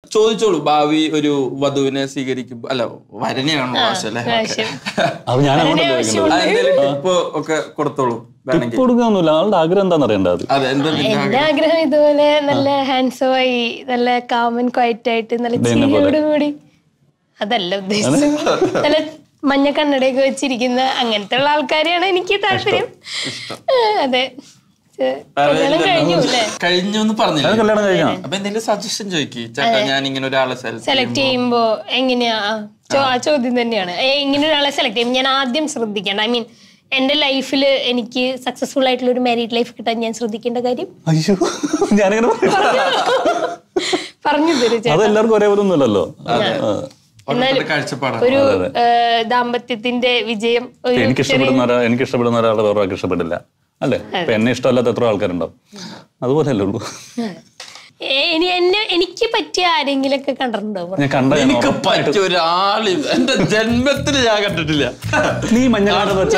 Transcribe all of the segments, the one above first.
ചോദിച്ചോളൂ ഭാവി ഒരു വധുവിനെ സ്വീകരിക്കും അല്ല വരനെയാണോ ആവശ്യം അല്ലേ ആവശ്യം. അത് ഞാൻ അങ്ങോട്ട് ചോദിക്കുന്നത് എന്തെങ്കിലും ടിപ്പ് ഒക്കെ കൊടുത്തോളൂ വേണമെങ്കിൽ ടിപ്പ് കൊടുക്കാനൊന്നുമില്ല ആളുടെ ആഗ്രഹം എന്താണെന്ന് അറിയേണ്ടത് അത് അതെ എന്താ നിന്റെ എന്റെ ആഗ്രഹം ഇതുപോലെ നല്ല ഹാൻഡ്സോ ആയി നല്ല കാമൻ ക്വയറ്റ് ആയിട്ട് നല്ല ചിരിയോട് കൂടി അതല്ല ഉദ്ദേശിച്ചത് നല്ല മഞ്ഞ കണ്ണടയൊക്കെ വെച്ചിരിക്കുന്ന അങ്ങനത്തെ ഉള്ള ആൾക്കാരെയാണ് എനിക്ക് താല്പര്യം ആ, അതെ ഏ, കല്യാണം കഴിഞ്ഞു അല്ലേ കഴിഞ്ഞു എന്ന് പറഞ്ഞില്ല അത് കല്യാണം കഴിഞ്ഞാ അപ്പൊ എന്തെങ്കിലും സജഷൻ ചോദിക്കും ചേട്ടാ ഞാൻ ഇങ്ങനെ ഒരാളെ സെലക്ട് സെലക്ട് ചെയ്യുമ്പോ എങ്ങനെയാ ആ, ചോ- ആ ചോദ്യം തന്നെയാണ് ഏ, ഇങ്ങനെ ഒരാളെ സെലക്ട് ചെയ്യും ഞാൻ ആദ്യം ശ്രദ്ധിക്കേണ്ട ഐ മീൻ എന്റെ ലൈഫിൽ എനിക്ക് സക്സസ്ഫുൾ ആയിട്ടുള്ള ഒരു മാരീഡ് ലൈഫ് കിട്ടാൻ ഞാൻ ശ്രദ്ധിക്കേണ്ട കാര്യം അയ്യോ ഞാനിങ്ങനെ പറയും. പറഞ്ഞു തരും ചേട്ടാ അത് എല്ലാവർക്കും ഒരേപോലെ ഒന്നുമല്ലല്ലോ ഓരോരുത്തരുടെ കാഴ്ചപ്പാടാണ് ഒരു ഏ, ദാമ്പത്യത്തിന്റെ വിജയം ഒരു എനിക്ക് ഇഷ്ടപ്പെടുന്ന ഒരാൾ എനിക്ക് ഇഷ്ടപ്പെടുന്ന ഒരാളെ വേറെ ആൾക്ക് ഇഷ്ടപ്പെടില്ല അല്ലേ ഇപ്പൊ എന്നെ ഇഷ്ടമല്ലാത്ത എത്ര ആൾക്കാരുണ്ടാവും അതുപോലെ അല്ലേ ഉള്ളൂ ഏ, ഇനി എന്നെ എനിക്ക് പറ്റിയ ആരെങ്കിലും ഒക്കെ കണ്ടിട്ടുണ്ടോ ഞാൻ കണ്ട ഞാൻ എനിക്ക് ഉറപ്പായിട്ടും- പറ്റിയ ഒരാള് എന്റെ ജന്മത്തിൽ ഞാൻ കണ്ടിട്ടില്ല നീ മഞ്ഞളാട് വെച്ച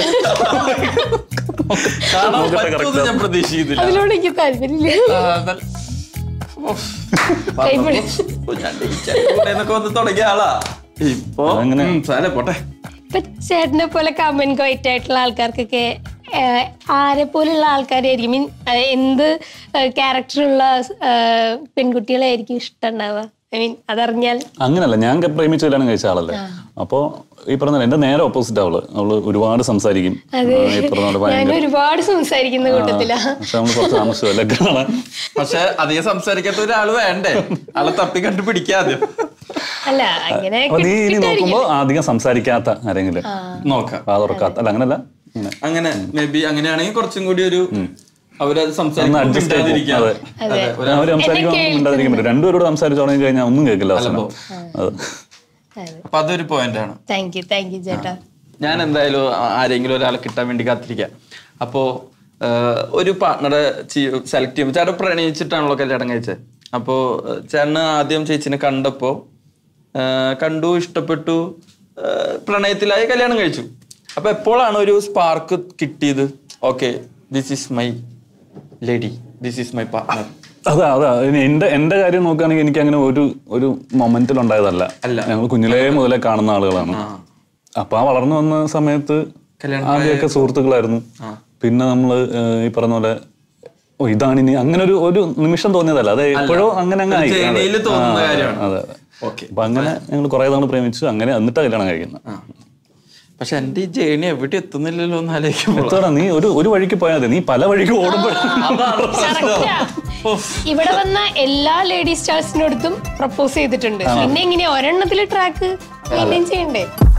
കാണാൻ നോക്കട്ടെ പറ്റുമെന്ന് correct ഞാൻ പ്രതീക്ഷിക്കുന്നില്ല അതിനോട് എനിക്ക് താല്പര്യമില്ല ആ, നല്ല- ഉഫ്. കൈപിടി. പറഞ്ഞപ്പോ ഞാൻ ജയിക്കാനൊക്കെ വന്ന് തുടങ്ങിയ ആളാ ഇപ്പൊ അങ്ങനെ- ഉം, സാരേ പോട്ടെ ഇപ്പൊ ചേട്ടനെ പോലെ കമൻ ക്വൈറ്റ് ആയിട്ടുള്ള ആൾക്കാർക്കൊക്കെ ഏഹ്, ആരെ പോലുള്ള ആൾക്കാരായിരിക്കും മീൻ എന്ത് ക്യാരക്ടറുള്ള പെൺകുട്ടികളായിരിക്കും ഇഷ്ടം ഉണ്ടാവുക ഐ മീൻ അതറിഞ്ഞാൽ അങ്ങനല്ല ഞാൻ ക- പ്രേമിച്ച് കല്യാണം കഴിച്ച ആളല്ലേ അപ്പോ ഈ പറഞ്ഞ എന്റെ നേരെ ഓപ്പോസിറ്റ് അവള് അവള് ഒരുപാട് സംസാരിക്കും അതെ ആ, ഈ പറഞ്ഞ പോലെ ഞാൻ ഭയങ്കര ഒരുപാട് സംസാരിക്കുന്ന കൂട്ടത്തിലാ പക്ഷെ നമ്മള് കുറച്ച് താമസിച്ചല്ലേ കാണാൻ പക്ഷെ അധികം സംസാരിക്കാത്ത ഒരാള് വേണ്ടേ ആളെ തപ്പി കണ്ടു പിടിക്കാതെ അല്ല അങ്ങനെ അപ്പൊ നീ ഇനി നോക്കുമ്പോ അധികം സംസാരിക്കാത്ത ആരെങ്കിലും നോക്കാം വാതുറക്കാത്ത അല്ല അങ്ങനല്ല ഇങ്ങനെ. അങ്ങനെ മേ ബി അങ്ങനെയാണെങ്കിൽ കുറച്ചും കൂടി ഒരു അവരത് ഒന്ന് സംസാരിക്കാൻ അഡ്ജസ്റ്റ് മിണ്ടാതിരിക്കാം. അതെ അതെ, ഒരു- അവര് സംസാരിക്കുമ്പോൾ മിണ്ടാതിരിക്കാൻ പറ്റും രണ്ടുപേരോട് സംസാരിച്ചു തുടങ്ങി കഴിഞ്ഞാൽ ഒന്നും കേൾക്കില്ല അവസാനം അത് അപ്പൊ അതൊരു പോയിന്റ് ആണ് താങ്ക് യു താങ്ക് യു ചേട്ടാ ഞാൻ എന്തായാലും ആ- ആരെങ്കിലും ഒരാളെ കിട്ടാൻ വേണ്ടി കാത്തിരിക്കാം അപ്പോ ആഹ്, ഒരു പാർട്ണറെ സെലക്ട് ചെയ്യുമ്പോൾ ചേട്ടൻ പ്രണയിച്ചിട്ടാണല്ലോ കല്യാണം കഴിച്ചത് അപ്പോ ആഹ്, ചേട്ടന് ആദ്യം ചേച്ചിനെ കണ്ടപ്പോ ആഹ്, കണ്ടു ഇഷ്ടപ്പെട്ടു ആഹ്, പ്രണയത്തിലായി കല്യാണം കഴിച്ചു അപ്പൊ എപ്പോഴാണ് ഒരു സ്പാർക്ക് കിട്ടിയത് okay this is my lady this is my partner അതാ അതാ ഇനി എന്റെ എന്റെ കാര്യം നോക്കുകയാണെങ്കിൽ എനിക്ക് അങ്ങനെ ഒരു ഒരു മൊമെന്റിൽ ഉണ്ടായതല്ല അല്ല. ഞങ്ങൾ കുഞ്ഞിലേ മുതലേ കാണുന്ന ആളുകളാണ് അപ്പൊ ആ വളർന്നു വന്ന സമയത്ത് കല്യാണം ആദ്യമൊക്കെ സുഹൃത്തുക്കളായിരുന്നു പിന്നെ നമ്മള് ഏഹ്, ഈ പറഞ്ഞ പോലെ ഓ ഇതാണ് ഇനി അങ്ങനെ ഒരു ഒരു നിമിഷം തോന്നിയതല്ല അത് എപ്പോഴോ അങ്ങനെ അങ്ങ് ആയി അതെ. ജേണിയിൽ തോന്നുന്ന ആ, കാര്യമാണ്. അതെ അതെ ഓക്കെ അപ്പൊ അങ്ങനെ ഞങ്ങൾ കുറെ തവണ പ്രേമിച്ചു അങ്ങനെ എന്നിട്ടാ കല്യാണം കഴിക്കുന്നത് പക്ഷെ എന്റെ ഈ ജേണി എവിടെ എത്തുന്നില്ലല്ലോ എന്ന് ആലോചിക്കുമ്പോൾ എത്തോടാ നീ ഒരു ഒരു വഴിക്ക് പോയാൽ മതി നീ പല വഴിക്ക് ഓടുമ്പോൾ കറക്റ്റാ. ഇവിടെ വന്ന എല്ലാ ലേഡീസ് സ്റ്റാർസിനടുത്തും പ്രപ്പോസ് ചെയ്തിട്ടുണ്ട് പിന്നെ എങ്ങനെയാ ഒരെണ്ണത്തില് ട്രാക്ക് മെയിൻറ്റെയിൻ ചെയ്യണ്ടേ